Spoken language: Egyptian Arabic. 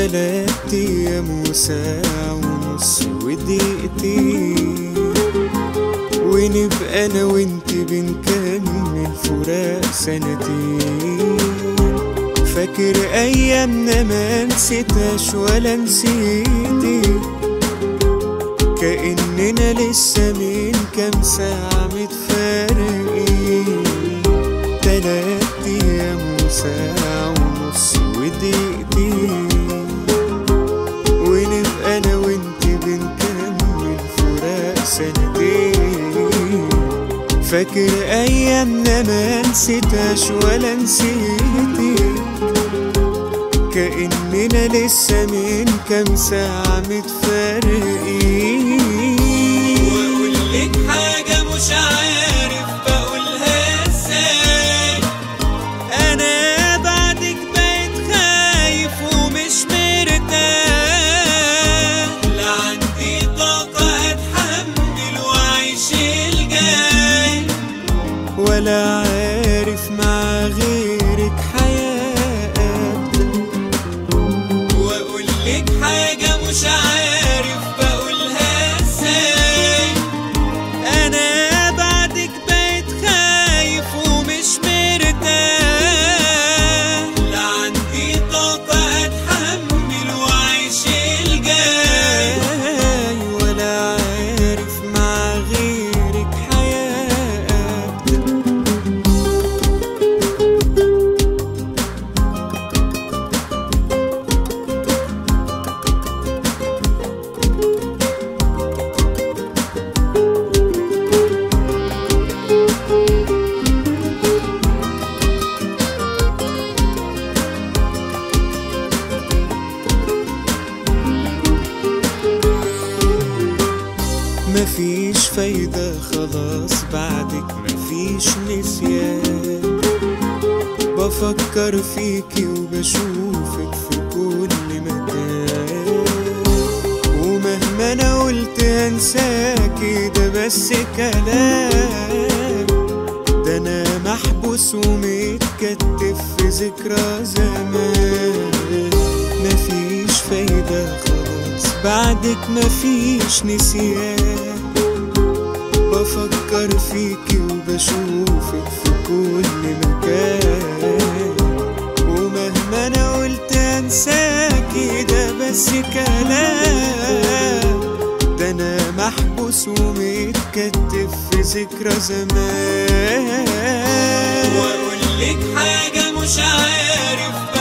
تلات ايام وساعة ونص ودقيقتين ونبقى انا وانت بنكمل فراق سنتين فاكر ايامنا ما نسيتهاش ولا نسيتك كأننا لسه من كام ساعة متفارقين تلات أيام وساعة ونص ودقيقتين ونبقى أنا وأنت بنكمل فراق سنتين فاكر أيامنا ما نسيتهاش ولا نسيتك كأننا لسه من كام ساعة متفارقين واقول لك حاجة مش عارف بقولها ازاي أنا بعدك بقيت خايف ومش مرتاح لا عندي طاقة اتحمل واعيش الجاي ولا عارف مع غيرك حياة واقول لك حاجة مش عارف بقولها ازاي أنا بعدك بقيت خايف ومش مرتاح لا عندي طاقة اتحمل واعيش الجاي جاي ولا عارف مع غيرك حياة مفيش فايدة خلاص بعدك مفيش نسيان بفكر فيكي وبشوفك في كل مكان ومهما انا قلت انساكي ده بس كلام ده انا محبوس ومتكتف في ذكرى زمان مفيش فايدة خلاص بعدك مفيش نسيان بفكر فيكي وبشوفك في كل مكان ومهما انا قلت انساكي ده بس كلام ده انا محبوس ومتكتف في ذكرى زمان واقول لك حاجة مش عارف